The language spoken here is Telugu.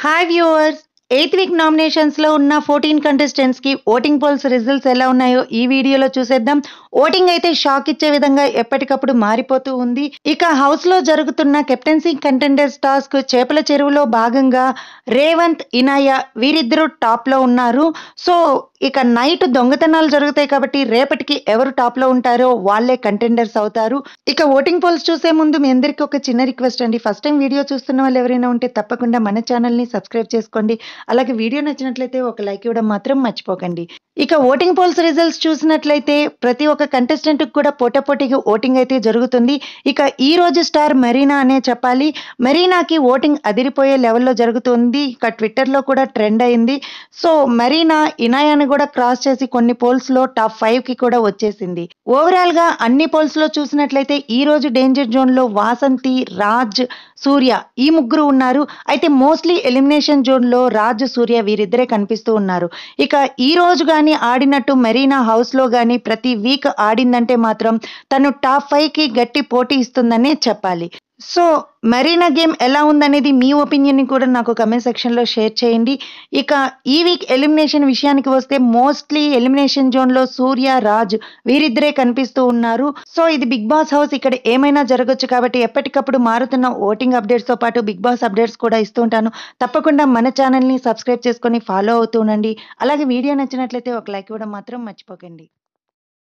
hi viewers eighth week nominations లో ఉన్న ఫోర్టీన్ కంటెస్టెంట్స్ కి ఓటింగ్ పోల్స్ రిజల్ట్స్ ఎలా ఉన్నాయో ఈ వీడియోలో చూసేద్దాం ఓటింగ్ అయితే షాక్ ఇచ్చే విధంగా ఎప్పటికప్పుడు మారిపోతూ ఉంది ఇక హౌస్ లో జరుగుతున్న కెప్టెన్సీ కంటెండర్స్ టాస్క్ చేపల చెరువులో భాగంగా రేవంత్ ఇనాయ వీరిద్దరూ టాప్ లో ఉన్నారు సో ఇక నైట్ దొంగతనాలు జరుగుతాయి కాబట్టి రేపటికి ఎవరు టాప్ లో ఉంటారో వాళ్ళే కంటెండర్స్ అవుతారు ఇక ఓటింగ్ పోల్స్ చూసే ముందు మీ అందరికీ ఒక చిన్న రిక్వెస్ట్ అండి ఫస్ట్ టైం వీడియో చూస్తున్న వాళ్ళు ఎవరైనా ఉంటే తప్పకుండా మన ఛానల్ ని సబ్స్క్రైబ్ చేసుకోండి అలాగే వీడియో నచ్చినట్లయితే ఒక లైక్ ఇవ్వడం మాత్రం మర్చిపోకండి ఇక ఓటింగ్ పోల్స్ రిజల్ట్స్ చూసినట్లయితే ప్రతి ఒక్క కంటెస్టెంట్ కూడా పోటాపోటీగా ఓటింగ్ అయితే జరుగుతుంది ఇక ఈ రోజు స్టార్ మరీనా అనే చెప్పాలి మరీనాకి ఓటింగ్ అదిరిపోయే లెవెల్లో జరుగుతుంది ఇక ట్విట్టర్లో కూడా ట్రెండ్ అయింది సో మరీనా ఇనాయాని కూడా క్రాస్ చేసి కొన్ని పోల్స్ లో టాప్ ఫైవ్ కి కూడా వచ్చేసింది ఓవరాల్ గా అన్ని పోల్స్ లో చూసినట్లయితే ఈ రోజు డేంజర్ జోన్ లో వాసంతి రాజ్ సూర్య ఈ ముగ్గురు ఉన్నారు అయితే మోస్ట్లీ ఎలిమినేషన్ జోన్ లో రాజ్ సూర్య వీరిద్దరే కనిపిస్తూ ఉన్నారు ఇక ఈ రోజు కానీ ఆడినట్టు మెరీనా హౌస్ లో కానీ ప్రతి వీక్ ఆడిందంటే మాత్రం తను టాప్ ఫైవ్ కి గట్టి పోటీ ఇస్తుందనే చెప్పాలి సో మరీనా గేమ్ ఎలా ఉందనేది మీ ఒపీనియన్ కూడా నాకు కమెంట్ సెక్షన్లో షేర్ చేయండి ఇక ఈ వీక్ ఎలిమినేషన్ విషయానికి వస్తే మోస్ట్లీ ఎలిమినేషన్ జోన్లో సూర్య రాజ్ వీరిద్దరే కనిపిస్తూ ఉన్నారు సో ఇది బిగ్ బాస్ హౌస్ ఇక్కడ ఏమైనా జరగచ్చు కాబట్టి ఎప్పటికప్పుడు మారుతున్న ఓటింగ్ అప్డేట్స్తో పాటు బిగ్ బాస్ అప్డేట్స్ కూడా ఇస్తూ ఉంటాను తప్పకుండా మన ఛానల్ని సబ్స్క్రైబ్ చేసుకొని ఫాలో అవుతూ ఉండండి అలాగే వీడియో నచ్చినట్లయితే ఒక లైక్ ఇవ్వడం మాత్రం మర్చిపోకండి